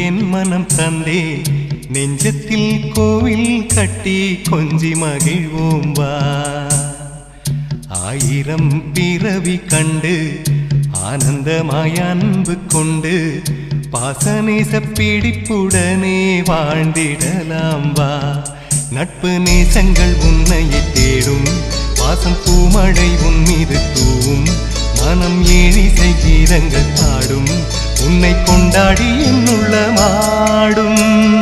என் மனம் தந்தே நெஞ்சத்தில் கோவில் கட்டி கொஞ்சி மகிழ்வோம் வா ஆயிரம் பிறவி கண்டு ஆனந்தமாய் அன்பு கொண்டு பாசநேச பிடிப்புடனே வாழ்ந்திடலாம் வா நட்பு நேசங்கள் உன்னையை தேடும் பாசம் பூமழை உன் மீது தூவும் மனம் ஏழிசை கீதங்கள் பாடும் உன்னை கொண்டாடி என்னுள்ள மாடும்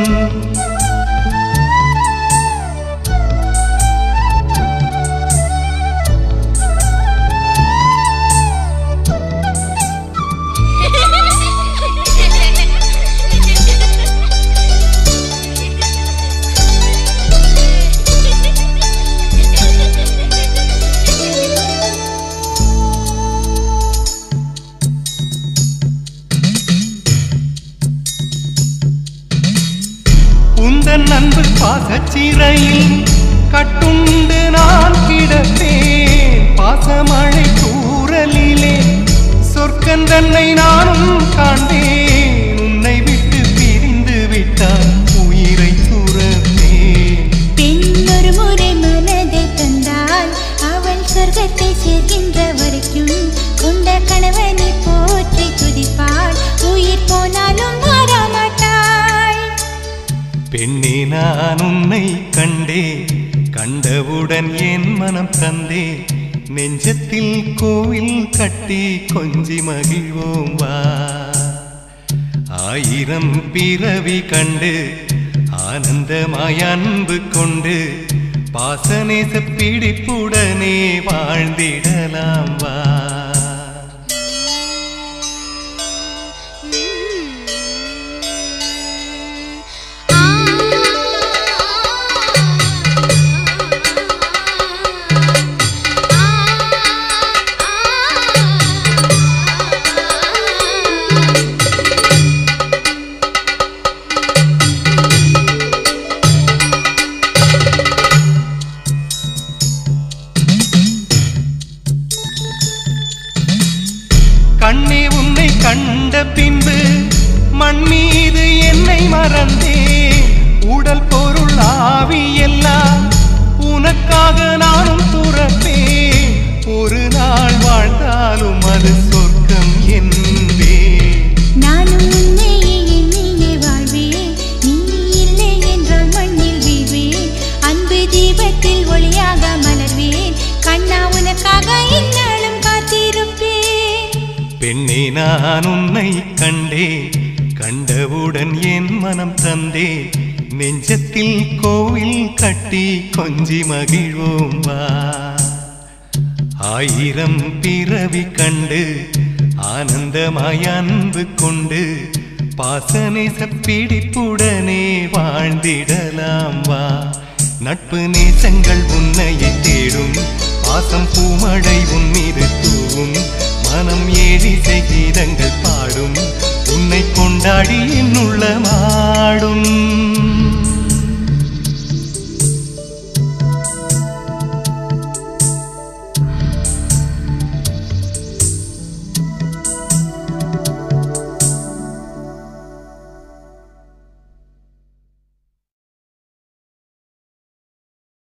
உந்தன் அன்பு பாசச்சிறையில் கட்டுண்டு நான் கிடப்பேன் பாசமழை தூரலிலே சொர்க்கன் தன்னை நானும் காண்பேன் உன்னை விட்டு பிரிந்து விட்டால் உயிரை துறப்பேன் பெண் ஒரு முறை மனதை தந்தால் அவள் சொர்க்கத்தை சேர்க்கின்ற வரைக்கும் கொண்ட கணவனை போற்றி துதிப்பாள் உயிர் போனாலும் மாறமாட்டாள் பெண்ணே நான் உன்னை கண்டே கண்டவுடன் என் மனம் தந்தே நெஞ்சத்தில் கோவில் கட்டி கொஞ்சி மகிழ்வோம் வா ஆயிரம் பிறவி கண்டு ஆனந்தமாய் அன்பு கொண்டு பாசநேச பிடிப்புடனே வாழ்ந்திடலாம் வா கண்ணே உன்னை கண்ட பின்பு மண் மீது என்னை மறந்தே உடல் பொருள் ஆவி எல்லாம் உனக்காக நானும் துறப்பேன் ஒரு நாள் வாழ்ந்தாலும் அது சொர்க்கம் என்பே நானும் உன்னையே எண்ணியே வாழ்வேன் நீ இல்லை என்றால் மண்ணில் வீழ்வேன் அன்பு தீபத்தில் ஒளியாக மலர்வேன் கண்ணா உனக்காக இந்நாளும் காத்திருப்பேன் பெண்ணே நான் உன்னை கண்டே கண்டவுடன் என் மனம் தந்தே நெஞ்சத்தில் கோவில் கட்டி கொஞ்சி மகிழ்வோம் வா ஆயிரம் பிறவி கண்டு ஆனந்தமாய் அன்பு கொண்டு பாசநேச பிடிப்புடனே வாழ்ந்திடலாம் வா நட்பு நேசங்கள் உன்னையை தேடும் பாசம் பூமழை உன் மீது தூவும் மனம் ஏழிசை கீதங்கள் பாடும் உன்னை கொண்டாடி என்னுள்ள